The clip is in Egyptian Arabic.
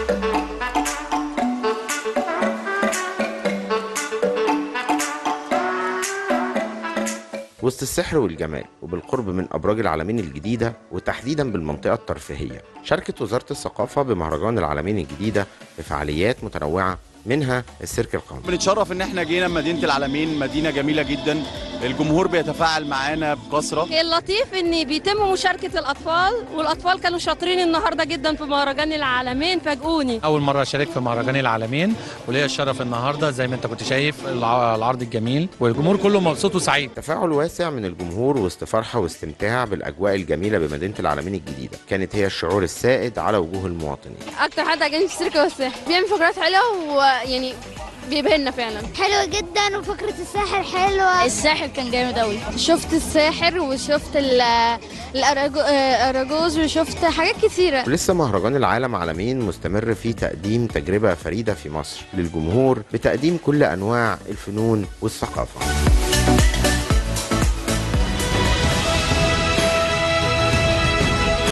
وسط السحر والجمال وبالقرب من أبراج العالمين الجديدة وتحديدا بالمنطقة الترفيهية شاركت وزارة الثقافة بمهرجان العالمين الجديدة بفعاليات متنوعة منها السيرك القومي بنتشرف ان احنا جينا مدينه العالمين مدينه جميله جدا الجمهور بيتفاعل معانا بكثره اللطيف ان بيتم مشاركه الاطفال والاطفال كانوا شاطرين النهارده جدا في مهرجان العالمين فاجئوني اول مره اشارك في مهرجان العالمين وليا الشرف النهارده زي ما انت كنت شايف الع- العرض الجميل والجمهور كله مبسوط وسعيد تفاعل واسع من الجمهور وسط فرحة واستمتاع بالأجواء الجميلة بمدينة العالمين الجديدة كانت هي الشعور السائد على وجوه المواطنين اكتر حد عجبني في السيرك هو السحر بيعمل فقرات حلوه ويعني بيبهرنا فعلا حلو جدا وفكرة الساحر حلوة الساحر كان جامد قوي شفت الساحر وشفت ال- الأراجو- آه، الاراجوز وشفت حاجات كتيره ولسه مهرجان العالم عالمين مستمر في تقديم تجربة فريدة في مصر للجمهور بتقديم كل أنواع الفنون والثقافة